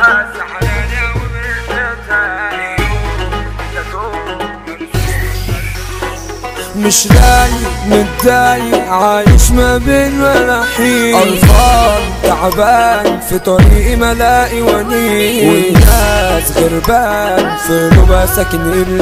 سحرانة وبرقتها مش رايق متضايق عايش ما بين ملاحين قرفان تعبان في طريقي ملاقي ونين والناس غربان في نوبة ساكن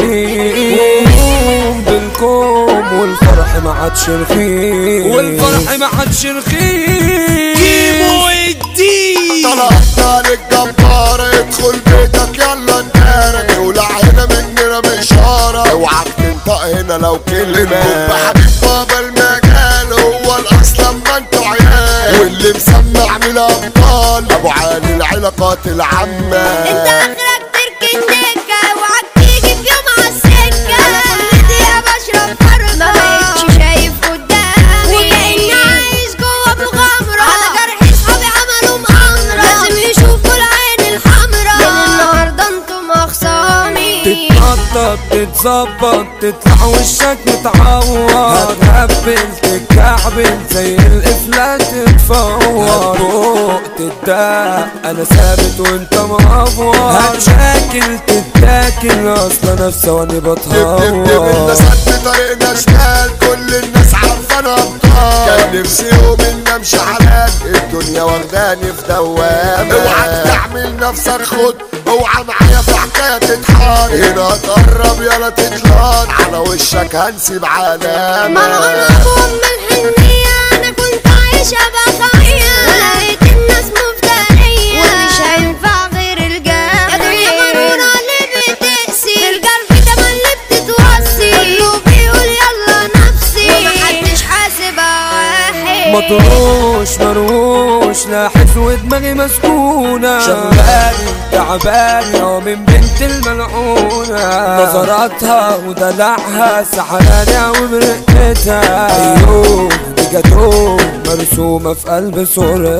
الليل بالكوم والفرح ما عادش رخيص والفرح ما عادش رخيص كيمو الدين طلعت الجبار ادخل بيتك يلا نتارك ولع هنا مننا بإشارة اوعك تنطق هنا لو كلمة حبيب بابا المجال هو الأصل اما انتوا عيال واللي مسمع من الأبطال أبو علي العلاقات العامة انت اخرك تركن دكة اوعك تيجي في يوم عالسكة انا كل دقيقة بشرب فرقة ما بقتش شايف قدامي وكأني عايش جوا مغامرة على جرح صحابي عملوا مؤامرة لازم يشوفوا العين الحمرا من النهاردة انتم اخصامي تتنطط تتظبط تطلع وشك متعور هتهبل تتكعبل زي القفلة تتفور هتفوق تتداق انا ثابت وانت مقفور هتشاكل تتاكل اصلا انا في ثواني دب بتهور الناس قد طريقنا شمال كل الناس عارفانا ابطال كان نفسي يوم ان امشي حلال الدنيا واخداني في دوامة اوعى تعمل نفسك خد اوعى معايا في حكاية تتحار هنا تقرب يلا تتلان على وشك هنسيب علامة مرعون ابوهم من الحنية انا كنت عايشة بخاية ولقيت الناس مفترية ومش هينفع غير الجرح يا دنيا مرورة اللي بتقسي الجرح ده ما اللي بتتوصي كله بيقول يلا نفسي ومحدش حاسب واحد مطروش مروش لاحس ودماغي مسكونة شغالي تعباني ومن بنت الملعونة نظراتها ودلعها سحرانة وبرقتها أيوه دي جاتوه مرسومة في قلب قلبي حس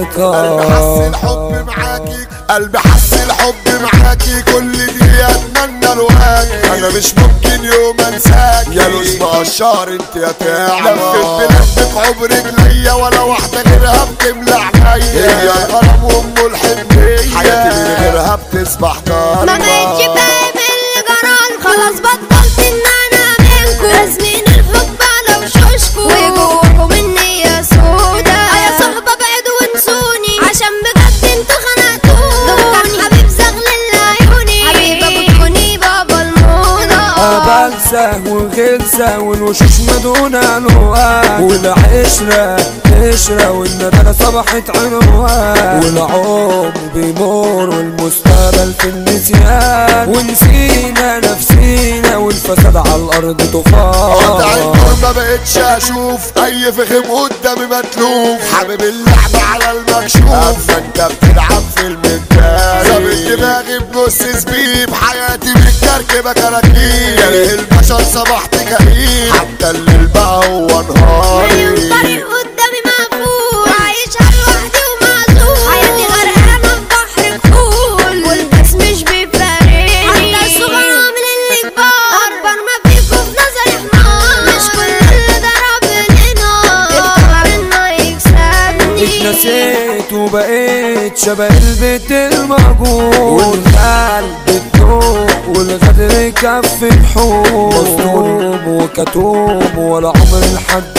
صورتها الحب معاكي قلبي حس الحب معاكي كل دي اتمنى الواجي انا مش ممكن يوم انساك يا لوز بقشار انت يا تعمى لفت بلفك عمرك ليا ولا واحدة غيرها بتملى عينيا هي الغرام وام الحنية حياتي من غيرها بتصبح ما ضلمة بقتش فاهم اللي جرالكوا خلاص بطلت ان انا منكوا راسمين الحب على وشوشكوا وجواكوا مني يا سودا يا صحبة بعدوا وانسوني عشان بجد انتوا خنقتوني دكتور حبيب زغل العيوني حبيبة بتكوني بابا الموضة بلسة وغلسة والوشوش مدونة الوان والعشرة قشرة والندالة صبحت عنوان والعمر بيمر والمستقبل في النسيان ونسينا نفسينا والفساد على الأرض قطع طوفان النور ما بقتش اشوف اي فخم قدامي متلوف حابب اللعب على المكشوف اما انت بتلعب في المجال ظابط دماغي بنص سبيب حياتي متكركبه كراكيب كاره البشر صبحت كئيب حتى الليل بقى هو مليون نهاري طريق قدامي مقفول عايشة لوحدي ومعزول حياتي غرقانة في بحر كحول والناس مش بيفارقني حتى الصغار عامل اللي كبار أكبر ما فيكوا في نظري حمار مش كل اللي ضرب لنا افتكر إنه يكسبني اتنسيت وبقيت شبه البيت المهجور والقلب الدوب والغدر كف الحوم مظلوم وكتوم ولا عمر لحد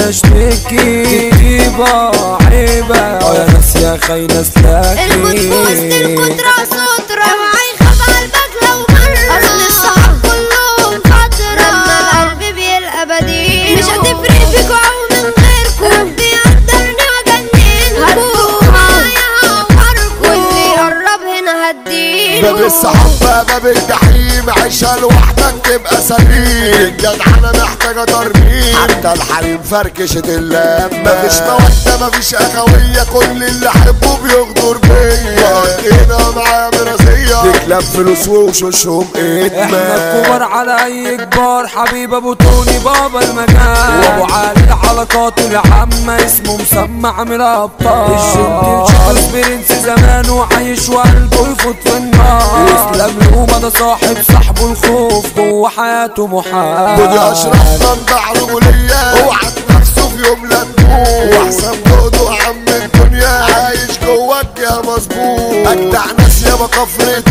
اشتكي كتيبة عيبة اه يا ناس يا خاينة الموت في وسط سلاكي القدرة سترة اوعى يخاف قلبك لو مرة اصل الصحاب كلهم فترة لما القلب بيلقى بديل مش هتفرق فيكوا او من غيركوا ربي يقدرني واجننكوا هتفوقوا معايا هعوركوا واللي يقرب هنا هديله باب الصحافة باب الجحيم عيشها لوحدك تبقى سليم الجدعنة محتاجة ترميم حتى الحريم فركشت اللام مفيش مودة مفيش أخوية كل اللي أحبه بيغدر بيا وقضينا معايا مراسية تكلب فلوس ووشوشهم احنا إدمان الكبار على اي كبار حبيب ابو توني بابا المكان وابو علي الحلقات العامة اسمه مسمع من الابطال الجنتل شخص برنس زمان وعايش وقلبه يفوت في النار اسلام لقومة ده صاحب صاحبه الخوف جوه حياته محال ودي أشرف منبع رجولية اوعى نفسه في يوم لا تموت واحسن بهدوء عم الدنيا عايش جواك يا مظبوط اجدع ناس يابا كفر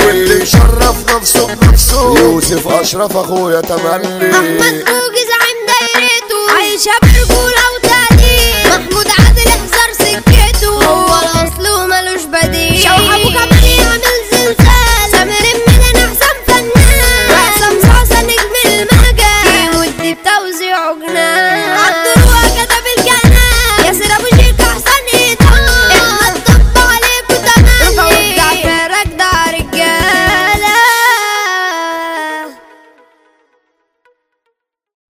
واللي مشرف نفسه بنفسه يوسف اشرف اخويا احمد تملي بوجي زعيم دايرته عايشة برجولة